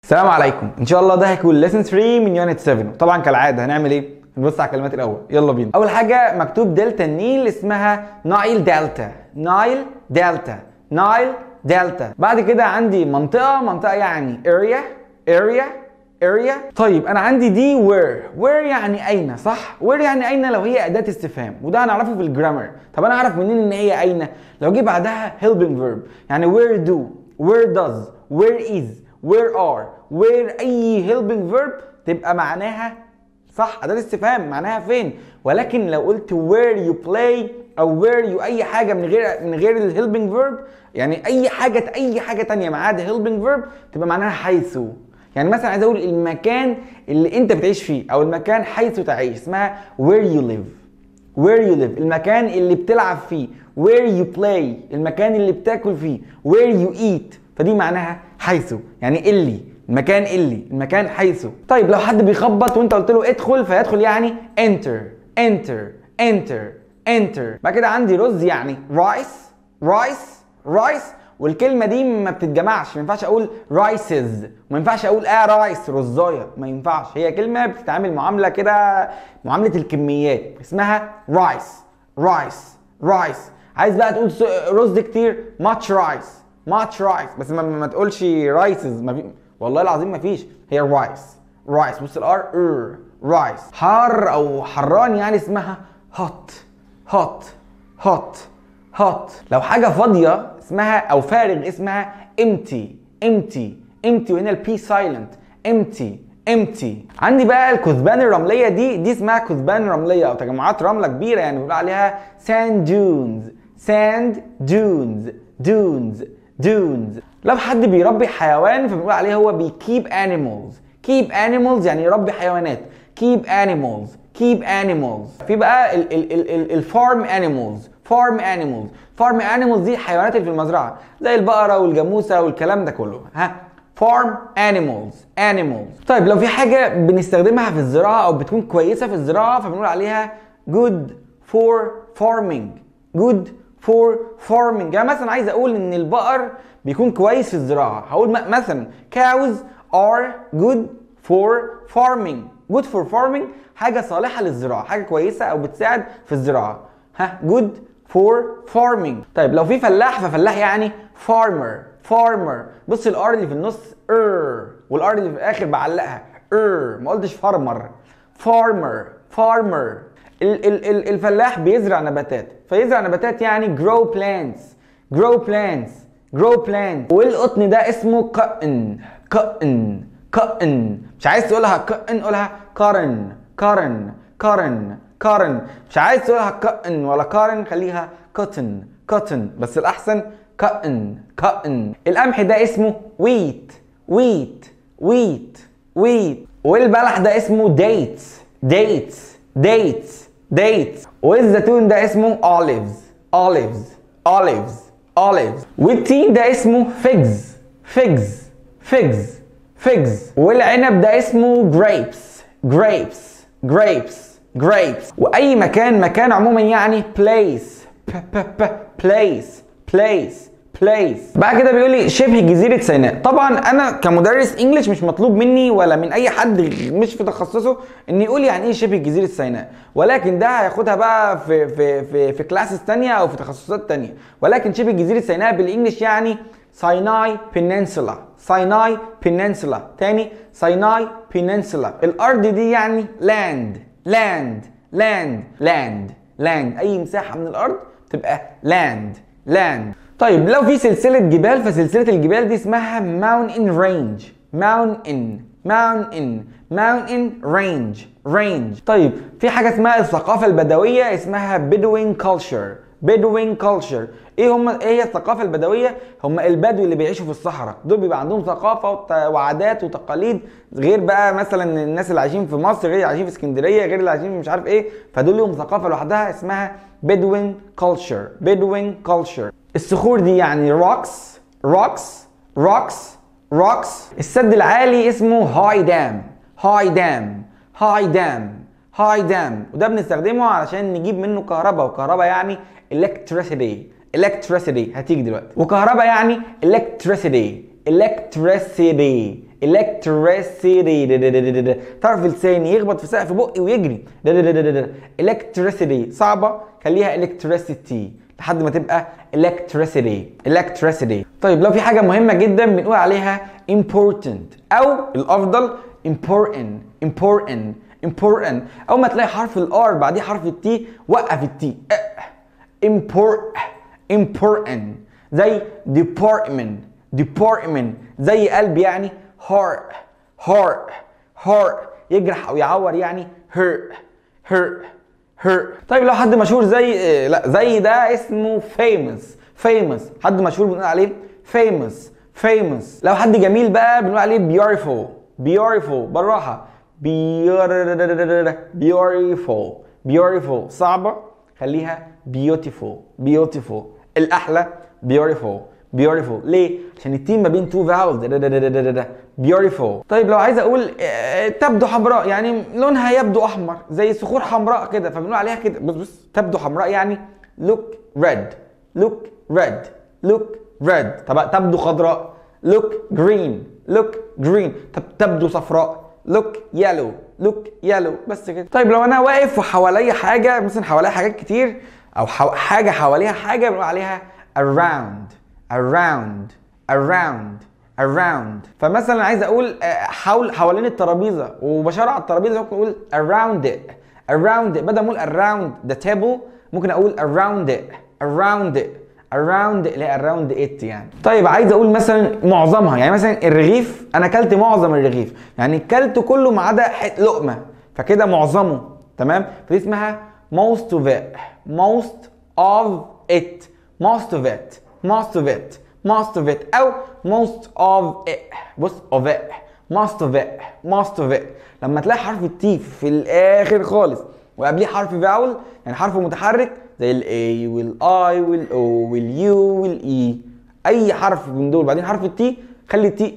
السلام عليكم ان شاء الله ده هيكون ليسن 3 من يونت 7 طبعا كالعاده هنعمل ايه نبص على الكلمات الاول يلا بينا اول حاجه مكتوب دلتا النيل اسمها نايل دلتا نايل دلتا نايل دلتا بعد كده عندي منطقه منطقه يعني اريا اريا اريا طيب انا عندي دي وير وير يعني اين صح وير يعني اين لو هي اداه استفهام وده هنعرفه في الجرامر طب انا اعرف منين ان هي اين لو جه بعدها helping verb يعني where do where does where is where are where اي helping verb تبقى معناها صح اداه استفهام معناها فين ولكن لو قلت where you play او where you اي حاجه من غير من غير الهيلبنج فيرب يعني اي حاجه اي حاجه تانية ما عدا هيلبنج فيرب تبقى معناها حيث يعني مثلا عايز اقول المكان اللي انت بتعيش فيه او المكان حيث تعيش اسمها where you live where you live المكان اللي بتلعب فيه where you play المكان اللي بتاكل فيه where you eat فدي معناها حيث يعني اللي المكان اللي المكان حيث طيب لو حد بيخبط وانت قلت له ادخل فيدخل يعني enter enter enter enter بعد كده عندي رز يعني رايس رايس رايس والكلمة دي ما بتتجمعش ما ينفعش اقول رايسز وما ينفعش اقول اه رايس رزاية ما ينفعش هي كلمة بتتعامل معاملة كده معاملة الكميات اسمها رايس رايس رايس عايز بقى تقول رز كتير ماتش رايس ماتش رايس بس ما, ما تقولش رايسز ما في والله العظيم ما فيش هي رايس رايس بص الار ار رايس حار او حران يعني اسمها هوت هوت هوت هوت لو حاجه فاضيه اسمها او فارغ اسمها امتي امتي امتي وهنا البي سايلنت امتي امتي عندي بقى الكثبان الرمليه دي دي اسمها كثبان رمليه او تجمعات رمله كبيره يعني بيقول عليها ساند دونز ساند دونز دونز دونز لو حد بيربي حيوان فبنقول عليه هو بيكيب انيمالز كيب انيمالز يعني يربي حيوانات كيب انيمالز كيب انيمالز في بقى الفارم انيمالز فارم انيمالز فارم انيمالز دي الحيوانات اللي في المزرعه زي البقره والجاموسه والكلام ده كله ها فارم انيمالز انيمالز طيب لو في حاجه بنستخدمها في الزراعه او بتكون كويسه في الزراعه فبنقول عليها good for farming good for farming يعني مثلا عايز اقول ان البقر بيكون كويس في الزراعه هقول مثلا cows are good for farming good for farming حاجه صالحه للزراعه حاجه كويسه او بتساعد في الزراعه ها good for farming طيب لو في فلاح ففلاح يعني farmer farmer بص الار اللي في النص ار والار اللي في الاخر بعلقها ار ما قلتش farmer farmer farmer ال ال ال الفلاح بيزرع نباتات فيزرع نباتات يعني grow plants grow plants grow plants والقطن ده اسمه قطن قطن قطن مش عايز تقولها قطن قولها قرن قرن قرن قرن مش عايز تقولها قطن ولا قرن خليها قطن قطن بس الاحسن قطن قطن القمح ده اسمه wheat wheat wheat wheat والبلح ده اسمه dates dates dates dates والزيتون ده اسمه olives olives olives olives والتين ده اسمه figs figs figs figs والعنب ده اسمه grapes grapes grapes grapes واي مكان مكان عموما يعني place ب ب ب place place place بعد كده بيقول لي شبه جزيره سيناء طبعا انا كمدرس انجلش مش مطلوب مني ولا من اي حد مش في تخصصه ان يقول يعني ايه شبه جزيره سيناء ولكن ده هياخدها بقى في في في في كلاسز ثانيه او في تخصصات ثانيه ولكن شبه جزيره سيناء بالانجلش يعني سايناي بيننسولا سايناي بيننسولا تاني سايناي بيننسولا الارض دي يعني لاند لاند لاند لاند لاند اي مساحه من الارض تبقى لاند لاند طيب لو في سلسله جبال فسلسله الجبال دي اسمها mountain range mountain mountain mountain range range طيب في حاجه اسمها الثقافه البدويه اسمها bedouin culture bedouin culture ايه هم ايه هي الثقافه البدويه هم البدو اللي بيعيشوا في الصحراء دول بيبقى عندهم ثقافه وعادات وتقاليد غير بقى مثلا الناس اللي عايشين في مصر غير اللي عايشين في اسكندريه غير اللي عايشين في مش عارف ايه فدول لهم ثقافه لوحدها اسمها bedouin culture bedouin culture الصخور دي يعني rocks rocks rocks rocks السد العالي اسمه هاي دام هاي دام هاي دام هاي دام وده بنستخدمه علشان نجيب منه كهرباء وكهرباء يعني electricity electricity هتيجي دلوقتي وكهرباء يعني electricity electricity electricity ده ده ده ده ده. تعرف لساني يخبط في سقف بقي ويجري ده ده ده ده ده electricity صعبة خليها electricity لحد ما تبقى electricity electricity طيب لو في حاجة مهمة جدا بنقول عليها important أو الأفضل important important important أول ما تلاقي حرف الار بعديه حرف التي وقف التي import important زي department department زي قلب يعني heart heart heart يجرح او يعور يعني hurt hurt hurt طيب لو حد مشهور زي آه، لا زي ده اسمه famous famous حد مشهور بنقول عليه famous famous لو حد جميل بقى بنقول عليه beautiful beautiful بالراحة Beautiful beautiful beautiful صعبة خليها beautiful beautiful الأحلى beautiful beautiful ليه؟ عشان التيم ما بين two vowels ده ده ده ده ده ده ده beautiful طيب لو عايز أقول آه، تبدو حمراء يعني لونها يبدو أحمر زي صخور حمراء كده فبنقول عليها كده بص بص تبدو حمراء يعني look red look red look red طب تبدو خضراء look green look green طب تبدو صفراء look yellow look yellow بس كده طيب لو انا واقف وحواليا حاجه مثلا حواليا حاجات كتير او حو... حاجه حواليها حاجه بنقول عليها around around around around فمثلا عايز اقول آه، حول حوالين الترابيزه وبشار على الترابيزه ممكن اقول around it around it بدل ما اقول around the table ممكن اقول around it around it around اللي هي around it يعني طيب عايز اقول مثلا معظمها يعني مثلا الرغيف انا اكلت معظم الرغيف يعني اكلت كله ما عدا ح- لقمه فكده معظمه تمام فدي اسمها most of it most of it most of it most of it most of it او most of it بص of it most of it most of it لما تلاقي حرف التي في الاخر خالص وقبليه حرف فاول يعني حرف متحرك زي ال A وال I وال O وال U وال E اي حرف من دول بعدين حرف التي خلي التي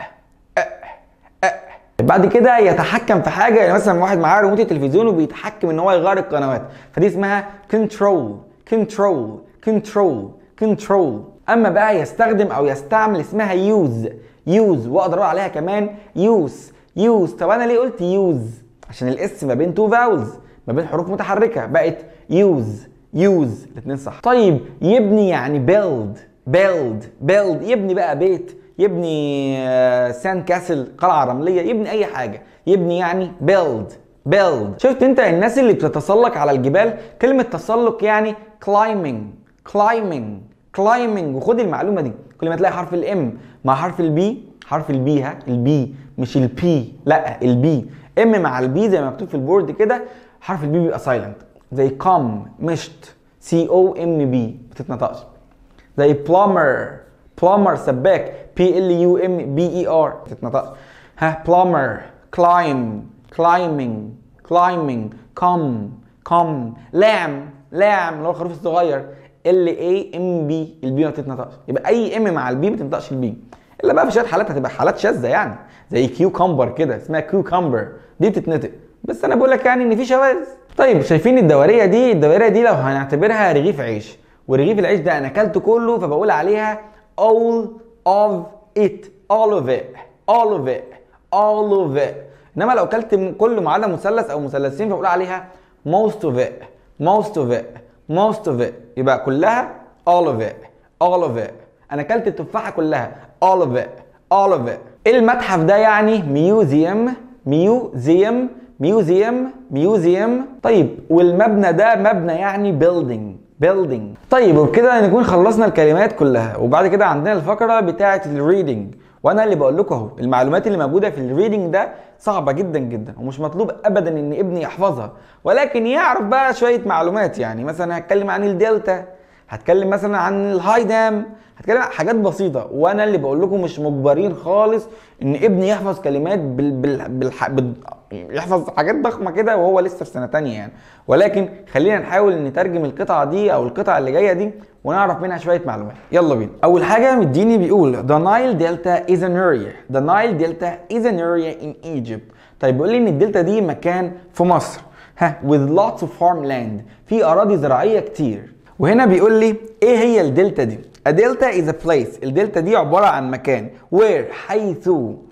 بعد كده يتحكم في حاجه يعني مثلا واحد معاه ريموت التلفزيون وبيتحكم ان هو يغير القنوات فدي اسمها كنترول كنترول كنترول كنترول اما بقى يستخدم او يستعمل اسمها يوز يوز واقدر اقول عليها كمان يوز يوز طب انا ليه قلت يوز عشان الاس ما بين تو فاولز ما بين حروف متحركه بقت يوز يوز الاثنين صح طيب يبني يعني بيلد بيلد بيلد يبني بقى بيت يبني سان كاسل قلعه رمليه يبني اي حاجه يبني يعني بيلد بيلد شفت انت الناس اللي بتتسلق على الجبال كلمه تسلق يعني climbing climbing climbing وخد المعلومه دي كل ما تلاقي حرف الام مع حرف البي حرف البي ها البي مش البي لا البي ام مع البي زي ما مكتوب في البورد كده حرف البي بيبقى سايلنت زي كم مشت سي او ام بي ما بتتنطقش زي بلامر بلامر سباك بي ال يو ام بي اي ار ما تتنطقش ها بلامر كلايم كلايمينج كلايمينج كم كم لام لام اللي هو الخروف الصغير ال اي ام بي البي ما بتتنطقش يبقى اي ام مع البي ما بتنطقش البي الا بقى في شويه حالات هتبقى حالات شاذه يعني زي كيوكمبر كده اسمها كيوكمبر دي بتتنطق بس انا بقول لك يعني ان في شواذ طيب شايفين الدوريه دي الدوريه دي لو هنعتبرها رغيف عيش ورغيف العيش ده انا اكلته كله فبقول عليها all of it all of it all of it all of it انما لو اكلت من كله ما عدا مثلث او مثلثين فبقول عليها most of it most of it most of it يبقى كلها all of it all of it انا اكلت التفاحه كلها all of it all of it المتحف ده يعني ميوزيوم ميوزيوم ميوزيوم ميوزيوم طيب والمبنى ده مبنى يعني building building طيب وبكده نكون خلصنا الكلمات كلها وبعد كده عندنا الفقره بتاعه الريدنج وانا اللي بقول لكم اهو المعلومات اللي موجوده في الريدنج ده صعبه جدا جدا ومش مطلوب ابدا ان ابني يحفظها ولكن يعرف بقى شويه معلومات يعني مثلا هتكلم عن الدلتا هتكلم مثلا عن الهاي دام هتكلم عن حاجات بسيطه وانا اللي بقول لكم مش مجبرين خالص ان ابني يحفظ كلمات بال... بال... بالح... بال... يحفظ حاجات ضخمه كده وهو لسه في سنه تانية يعني ولكن خلينا نحاول نترجم القطعه دي او القطعه اللي جايه دي ونعرف منها شويه معلومات يلا بينا اول حاجه مديني بيقول the Nile Delta is an area the Nile Delta is an area in Egypt طيب بيقول لي ان الدلتا دي مكان في مصر ها with lots of farmland في اراضي زراعيه كتير وهنا بيقول لي ايه هي الدلتا دي A delta is a place الدلتا دي عبارة عن مكان where حيث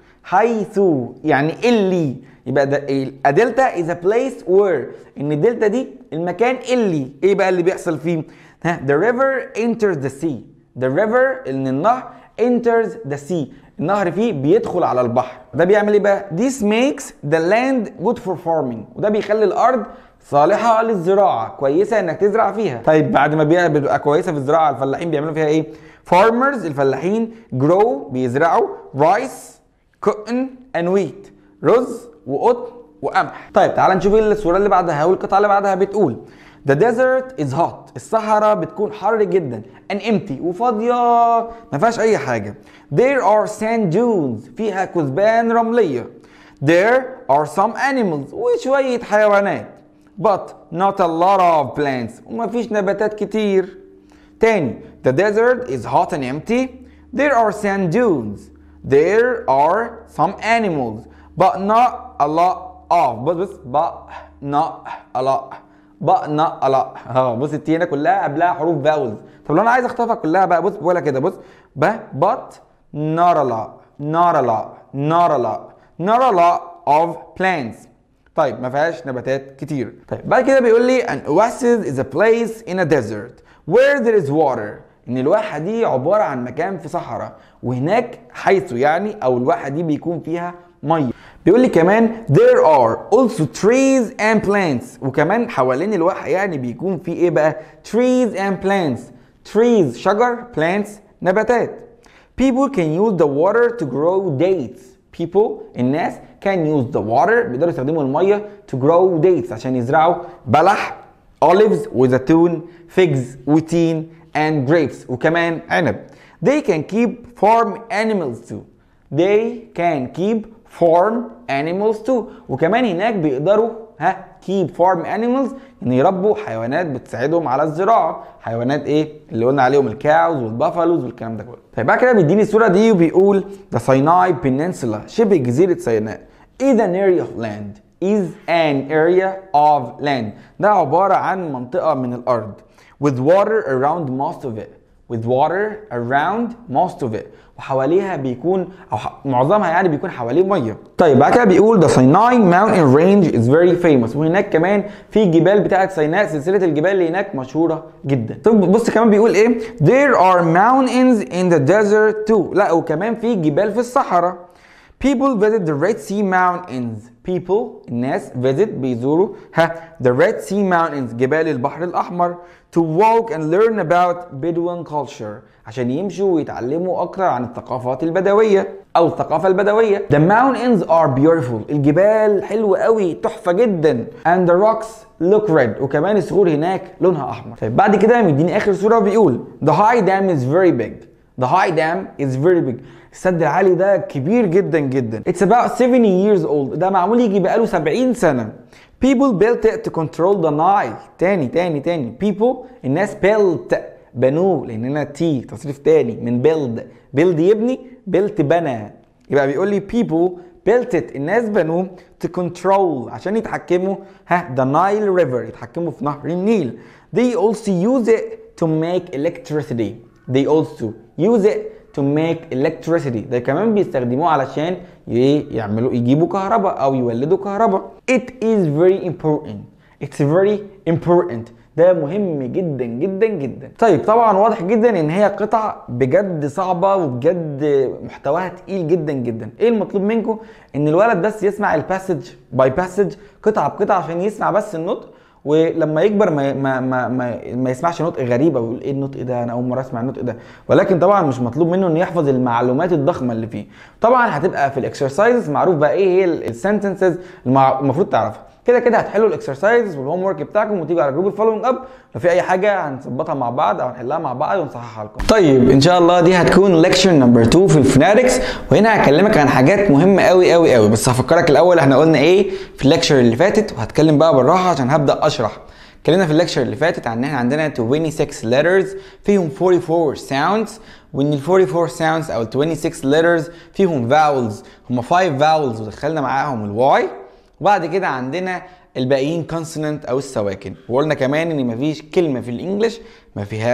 حيث يعني اللي يبقى ده a delta is a place where ان الدلتا دي المكان اللي ايه بقى اللي بيحصل فيه ها the river enters the sea the river ان النهر enters the sea النهر فيه بيدخل على البحر ده بيعمل ايه بقى this makes the land good for farming وده بيخلي الارض صالحه للزراعه كويسه انك تزرع فيها طيب بعد ما بتبقى كويسه في الزراعه الفلاحين بيعملوا فيها ايه farmers الفلاحين grow بيزرعوا rice cotton and wheat رز وقطن وقمح طيب تعال نشوف الصوره اللي بعدها والقطعه اللي بعدها بتقول The desert is hot. الصحراء بتكون حر جدا and empty وفاضية ما فيهاش أي حاجة. There are sand dunes فيها كثبان رملية. There are some animals وشوية حيوانات. But not a lot of plants وما فيش نباتات كتير. تاني The desert is hot and empty. There are sand dunes. There are some animals but not a lot of بص بص but not a lot بقى نا لا اه بص التي هنا كلها قبلها حروف فاولز طب لو انا عايز اخطفها كلها بقى بص بقولها كده بص ب but not a lot not a lot not a lot not a lot of plants طيب ما فيهاش نباتات كتير طيب بعد كده بيقول لي an oasis is a place in a desert where there is water ان الواحه دي عباره عن مكان في صحراء وهناك حيث يعني او الواحه دي بيكون فيها ميه بيقول لي كمان there are also trees and plants وكمان حوالين الواحة يعني بيكون في ايه بقى trees and plants trees شجر plants نباتات people can use the water to grow dates people الناس can use the water بيقدروا يستخدموا المية to grow dates عشان يزرعوا بلح olives وزيتون figs وتين and grapes وكمان عنب they can keep farm animals too they can keep farm animals too وكمان هناك بيقدروا ها keep farm animals ان يربوا حيوانات بتساعدهم على الزراعه حيوانات ايه اللي قلنا عليهم الكاوز والبافالوز والكلام ده كله طيب بعد كده بيديني الصوره دي وبيقول the Sinai Peninsula شبه جزيره سيناء is an area of land is an area of land ده عباره عن منطقه من الارض with water around most of it with water around most of it وحواليها بيكون او معظمها يعني بيكون حواليه ميه طيب بعد كده بيقول the Sinai mountain range is very famous وهناك كمان في جبال بتاعه سيناء سلسله الجبال اللي هناك مشهوره جدا طب بص كمان بيقول ايه there are mountains in the desert too لا وكمان في جبال في الصحراء people visit the Red Sea mountains people الناس visit بيزوروا ها the Red Sea mountains جبال البحر الأحمر to walk and learn about Bedouin culture عشان يمشوا ويتعلموا أكتر عن الثقافات البدوية أو الثقافة البدوية the mountains are beautiful الجبال حلوة قوي تحفة جدا and the rocks look red وكمان الصخور هناك لونها أحمر طيب بعد كده مديني آخر صورة بيقول the high dam is very big the high dam is very big السد العالي ده كبير جدا جدا It's about 70 years old ده معمول يجي بقاله 70 سنة People built it to control the Nile تاني تاني تاني People الناس built بنوه لان هنا تي تصريف تاني من build build يبني built بنى يبقى بيقول لي people built it الناس بنوه to control عشان يتحكموا ها the Nile river يتحكموا في نهر النيل they also use it to make electricity they also use it to make electricity ده كمان بيستخدموه علشان يعملوا يجيبوا كهرباء او يولدوا كهرباء it is very important it's very important ده مهم جدا جدا جدا طيب طبعا واضح جدا ان هي قطع بجد صعبه وبجد محتواها تقيل جدا جدا ايه المطلوب منكم ان الولد بس يسمع الباسج باي باسج قطعه بقطعه عشان يسمع بس النطق ولما يكبر ما ما ما ما, ما يسمعش نطق غريبه ويقول ايه النطق ده انا اول مره اسمع النطق ده ولكن طبعا مش مطلوب منه انه يحفظ المعلومات الضخمه اللي فيه طبعا هتبقى في الاكسرسايز معروف بقى ايه هي السنتنسز المفروض تعرفها كده كده هتحلوا الاكسرسايز والهوم ورك بتاعكم وتيجوا على جروب الفولوينج اب لو في اي حاجه هنظبطها مع بعض او هنحلها مع بعض ونصححها لكم طيب ان شاء الله دي هتكون ليكشر نمبر 2 في الفنادكس وهنا هكلمك عن حاجات مهمه قوي قوي قوي بس هفكرك الاول احنا قلنا ايه في الليكشر اللي فاتت وهتكلم بقى بالراحه عشان هبدا اشرح اتكلمنا في الليكشر اللي فاتت عن ان احنا عندنا 26 letters فيهم 44 sounds وان ال 44 sounds او ال 26 letters فيهم vowels هم 5 vowels ودخلنا معاهم الواي وبعد كده عندنا الباقيين consonant او السواكن وقلنا كمان ان مفيش كلمه في الانجليش ما فيهاش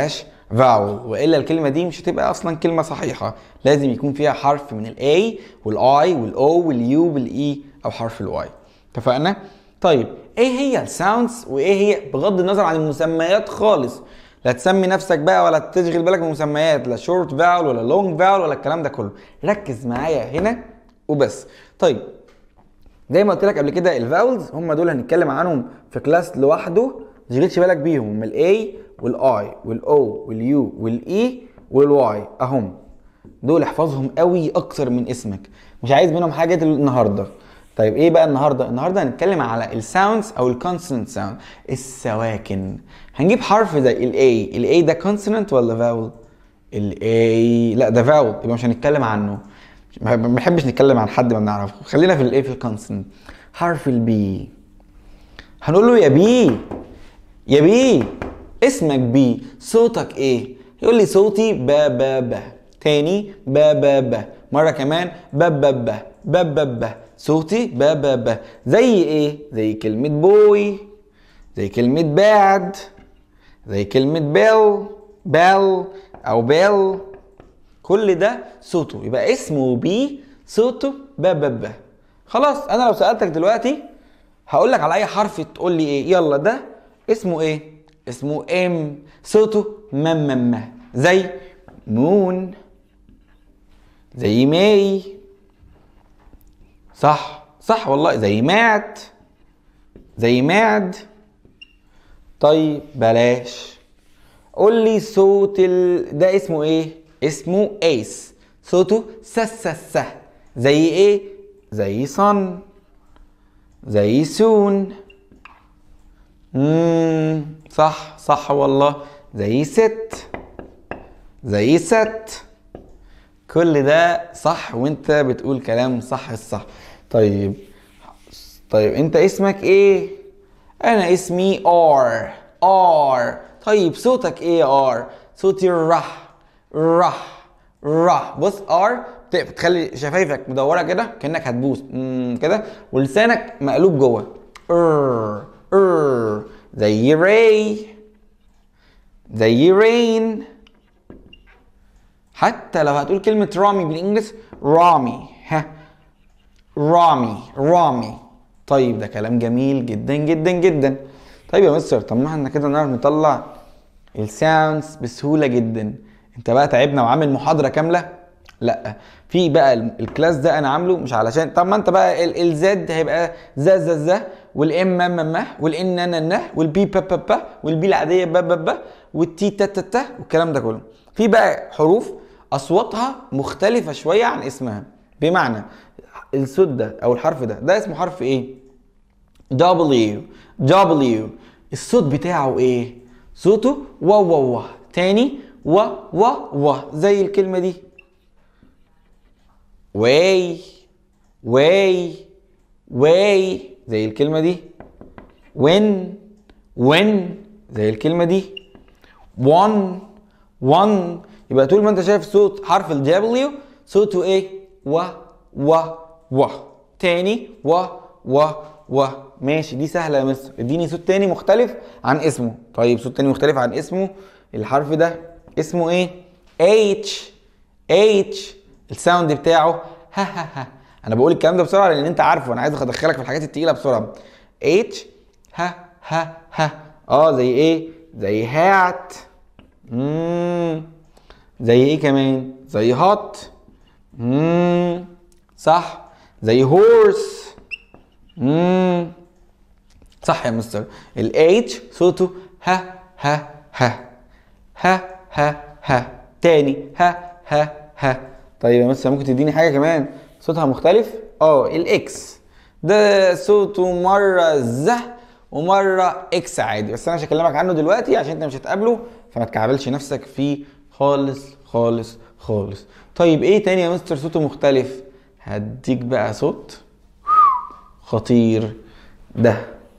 vowel والا الكلمه دي مش هتبقى اصلا كلمه صحيحه لازم يكون فيها حرف من الاي والاي والاو واليو والاي او حرف الواي اتفقنا طيب ايه هي الساوندز وايه هي بغض النظر عن المسميات خالص لا تسمي نفسك بقى ولا تشغل بالك بالمسميات لا شورت فاول ولا لونج فاول ولا الكلام ده كله ركز معايا هنا وبس طيب زي ما قلت لك قبل كده الفاولز هم دول هنتكلم عنهم في كلاس لوحده ما تشغلش بالك بيهم هم الاي والاي والاو واليو والاي والواي اهم دول احفظهم قوي اكتر من اسمك مش عايز منهم حاجه النهارده طيب ايه بقى النهارده النهارده هنتكلم على الساوندز او الكونسوننت ساوند السواكن هنجيب حرف زي الاي الاي ده كونسوننت ولا فاول الاي لا ده فاول يبقى مش هنتكلم عنه ما بنحبش نتكلم عن حد ما بنعرفه خلينا في الاي في الكونسوننت حرف البي هنقول له يا بي يا بي اسمك بي صوتك ايه يقول لي صوتي با با با تاني با با با مرة كمان با با با با با با صوتي با با با زي ايه زي كلمة بوي زي كلمة باد زي كلمة بيل بيل او بيل كل ده صوته يبقى اسمه بي صوته با با با خلاص انا لو سألتك دلوقتي هقول لك على اي حرف تقول لي ايه يلا ده اسمه ايه اسمه ام صوته ما ما ما زي مون زي ماي صح صح والله زي مات زي ماد طيب بلاش قول لي صوت ال... ده اسمه ايه اسمه ايس صوته س س س زي ايه زي صن زي سون امم صح صح والله زي ست زي ست كل ده صح وانت بتقول كلام صح الصح طيب طيب انت اسمك ايه انا اسمي ار ار طيب صوتك ايه يا ار صوتي رح رح رح بص ار تخلي شفايفك مدوره كده كانك هتبوس كده ولسانك مقلوب جوه ار ار زي راي زي رين حتى لو هتقول كلمة رامي بالانجلش رامي ها رامي رامي طيب ده كلام جميل جدا جدا جدا طيب يا مستر طب ما احنا كده نعرف نطلع الساوندز بسهولة جدا انت بقى تعبنا وعامل محاضرة كاملة لا في بقى الكلاس ده انا عامله مش علشان طب ما انت بقى الزد هيبقى ذا ذا ذا والام ما ما ما والان نا نا والبي با با با والبي العاديه با با با والتي تا تا تا والكلام ده كله في بقى حروف اصواتها مختلفه شويه عن اسمها بمعنى الصوت ده او الحرف ده ده اسمه حرف ايه W W الصوت بتاعه ايه صوته و و و تاني و و و زي الكلمه دي واي واي واي زي الكلمة دي when when زي الكلمة دي one one يبقى طول ما انت شايف صوت حرف ال W صوته ايه و و و تاني و و و ماشي دي سهلة يا مستر اديني صوت تاني مختلف عن اسمه طيب صوت تاني مختلف عن اسمه الحرف ده اسمه ايه H H الساوند بتاعه ها ها ها انا بقول الكلام ده بسرعه لان انت عارفه انا عايز ادخلك في الحاجات التقيله بسرعه اتش ها ها ها اه زي ايه زي هات امم زي ايه كمان زي هات امم صح زي هورس امم صح يا مستر الاتش صوته ها ها ها ها ها ها تاني ها ها ها طيب يا مستر ممكن تديني حاجه كمان صوتها مختلف اه الاكس ده صوته مره ز ومره اكس عادي بس انا مش هكلمك عنه دلوقتي عشان انت مش هتقابله فما تكعبلش نفسك فيه خالص خالص خالص طيب ايه تاني يا مستر صوته مختلف هديك بقى صوت خطير ده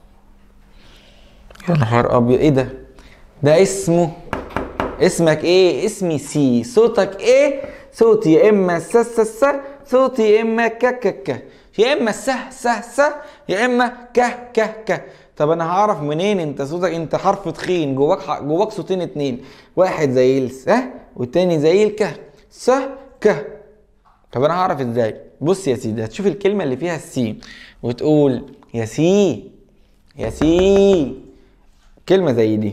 يا نهار ابيض ايه ده ده اسمه اسمك ايه اسمي سي صوتك ايه صوتي يا اما س س س صوتي يا اما ك ك ك يا اما س س س يا اما ك ك ك طب انا هعرف منين انت صوتك انت حرف تخين جواك ح... جواك صوتين اتنين واحد زي الس والتاني زي الك س ك طب انا هعرف ازاي بص يا سيدي هتشوف الكلمه اللي فيها السي وتقول يا سي يا سي كلمه زي دي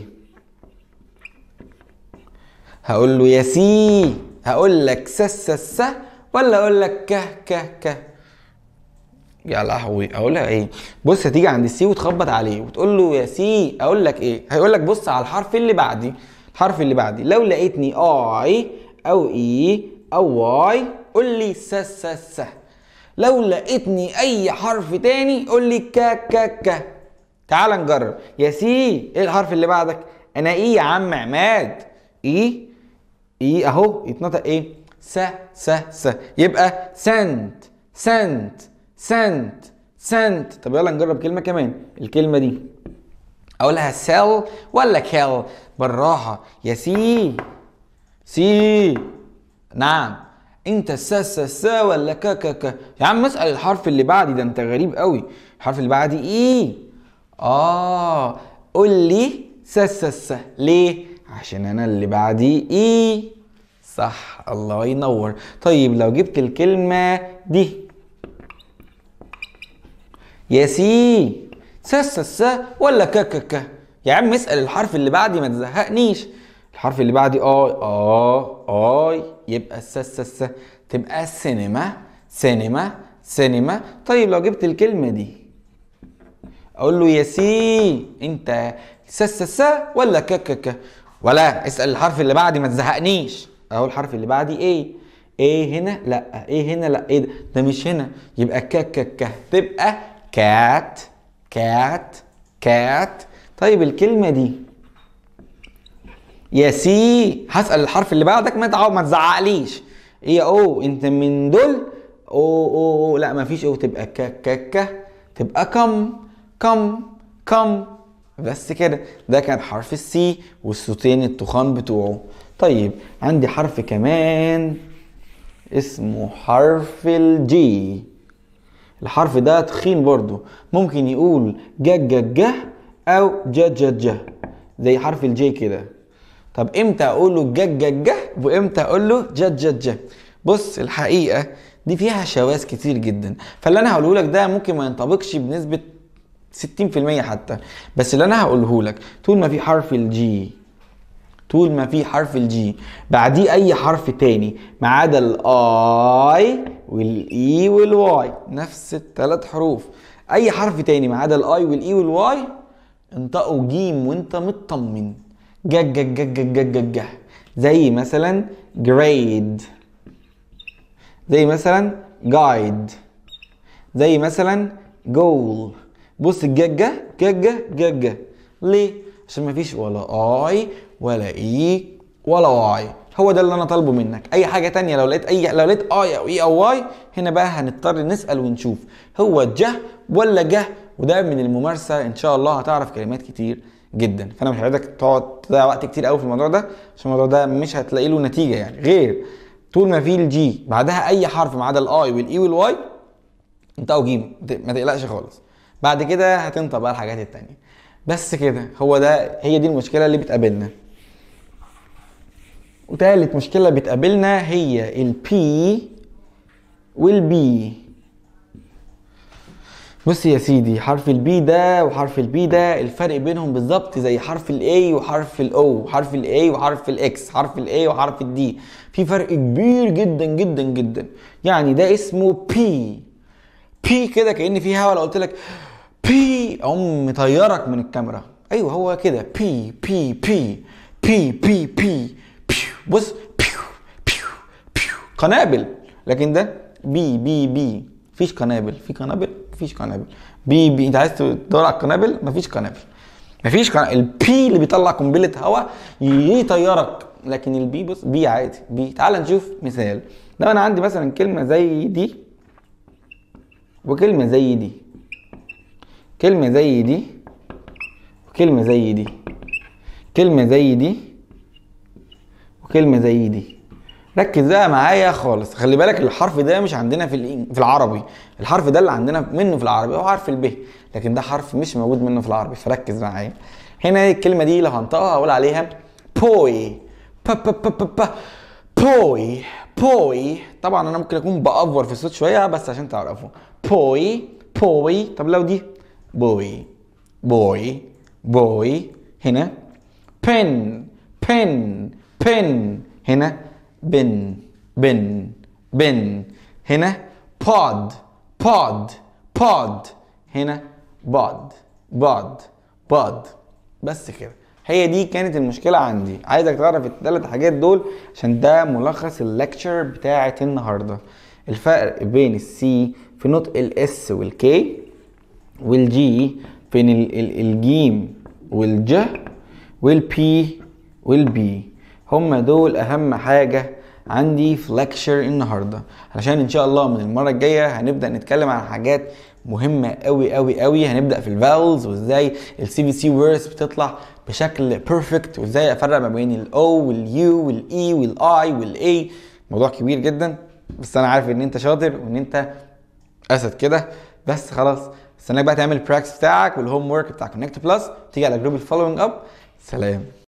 هقول له يا سي هقول لك س س س ولا اقول لك ك ك ك يا لهوي اقولها ايه بص هتيجي عند السي وتخبط عليه وتقول له يا سي اقول لك ايه هيقول لك بص على الحرف اللي بعدي الحرف اللي بعدي لو لقيتني اي او اي او واي قول لي س س س لو لقيتني اي حرف تاني قول لي ك ك ك تعال نجرب يا سي ايه الحرف اللي بعدك انا ايه يا عم عماد ايه ايه اهو يتنطق ايه س س س يبقى سنت سنت سنت سنت طب يلا نجرب كلمه كمان الكلمه دي اقولها سيل ولا كيل بالراحه يا سي سي نعم انت س س س ولا ك ك ك يا عم اسال الحرف اللي بعدي ده انت غريب قوي الحرف اللي بعدي ايه اه قول لي س س س ليه عشان انا اللي بعدي ايه صح الله ينور طيب لو جبت الكلمه دي يا سي س س س ولا ك ك ك يا عم اسال الحرف اللي بعدي ما تزهقنيش الحرف اللي بعدي اي اه اي يبقى س س س تبقى سينما سينما سينما طيب لو جبت الكلمه دي اقول له يا سي انت س س س ولا ك ك ك ولا اسال الحرف اللي بعدي ما تزهقنيش اهو الحرف اللي بعدي ايه ايه هنا لا ايه هنا لا ايه ده ده مش هنا يبقى ك ك ك تبقى كات كات كات طيب الكلمه دي يا سي هسال الحرف اللي بعدك ما تعو ما تزعقليش ايه او انت من دول او او, أو لا ما فيش او تبقى ك ك ك تبقى كم كم كم بس كده ده كان حرف السي والصوتين التخان بتوعه طيب عندي حرف كمان اسمه حرف الجي الحرف ده تخين برضو ممكن يقول ج ج ج او ج ج ج زي حرف الجي كده طب امتى اقول له ج ج ج وامتى اقول له ج ج ج بص الحقيقه دي فيها شواذ كتير جدا فاللي انا هقوله لك ده ممكن ما ينطبقش بنسبه 60% حتى بس اللي انا هقوله لك طول ما في حرف الجي طول ما في حرف الجي بعديه اي حرف تاني ما عدا الاي والاي والواي نفس الثلاث حروف اي حرف تاني ما عدا الاي والاي والواي انطقوا جيم وانت مطمن جج جج جج جج جج جج زي مثلا grade زي مثلا guide زي مثلا goal بص الججة ججة ججة ليه؟ عشان مفيش ولا اي ولا اي ولا واي هو ده اللي انا طالبه منك اي حاجه تانية لو لقيت اي لو لقيت اي او اي او واي هنا بقى هنضطر نسال ونشوف هو جه ولا جه وده من الممارسه ان شاء الله هتعرف كلمات كتير جدا فانا مش عايزك تقعد تضيع وقت كتير قوي في الموضوع ده عشان الموضوع ده مش هتلاقي له نتيجه يعني غير طول ما في الجي بعدها اي حرف ما عدا الاي والاي والواي انطقوا جيم ما تقلقش خالص بعد كده هتنطق بقى الحاجات التانية بس كده هو ده هي دي المشكله اللي بتقابلنا وتالت مشكلة بتقابلنا هي البي والبي بص يا سيدي حرف البي ده وحرف البي ده الفرق بينهم بالظبط زي حرف الاي وحرف الاو حرف الاي وحرف الاكس حرف الاي وحرف الدي في فرق كبير جدا جدا جدا يعني ده اسمه بي بي كده كأن في هوا لو قلت لك بي اقوم مطيرك من الكاميرا ايوه هو كده بي بي بي بي بي بي بص بيو بيو بيو قنابل لكن ده بي بي بي مفيش قنابل في قنابل مفيش قنابل بي بي انت عايز تدور على القنابل مفيش قنابل مفيش قنابل البي اللي بيطلع قنبله هواء يطيرك لكن البي بص بي عادي بي تعال نشوف مثال لو انا عندي مثلا كلمه زي دي وكلمه زي دي كلمه زي دي وكلمه زي دي كلمه زي دي وكلمة زي دي ركز بقى معايا خالص خلي بالك الحرف ده مش عندنا في الإن- في العربي الحرف ده اللي عندنا منه في العربي هو حرف الب لكن ده حرف مش موجود منه في العربي فركز معايا هنا الكلمه دي لو هنطقها هقول عليها بوي با با با با با بوي بوي طبعا انا ممكن اكون بافور في الصوت شويه بس عشان تعرفوا بوي بوي طب لو دي بوي بوي بوي هنا بن بن بن هنا بن بن بن هنا بود بود بود هنا بود بود بود بس كده هي دي كانت المشكلة عندي عايزك تعرف الثلاث حاجات دول عشان ده ملخص الليكتشر بتاعت النهاردة الفرق بين السي في نطق الاس والكي والجي بين ال- ال- الجيم والج والبي والبي هم دول اهم حاجة عندي في لكشر النهارده علشان ان شاء الله من المره الجايه هنبدا نتكلم عن حاجات مهمه قوي قوي قوي هنبدا في الفاولز وازاي السي في سي ووردز بتطلع بشكل بيرفكت وازاي افرق ما بين الاو واليو والاي والاي والاي موضوع كبير جدا بس انا عارف ان انت شاطر وان انت اسد كده بس خلاص استناك بقى تعمل البراكتس بتاعك والهوم ورك بتاع كونكت بلس تيجي على جروب الفولوينج اب سلام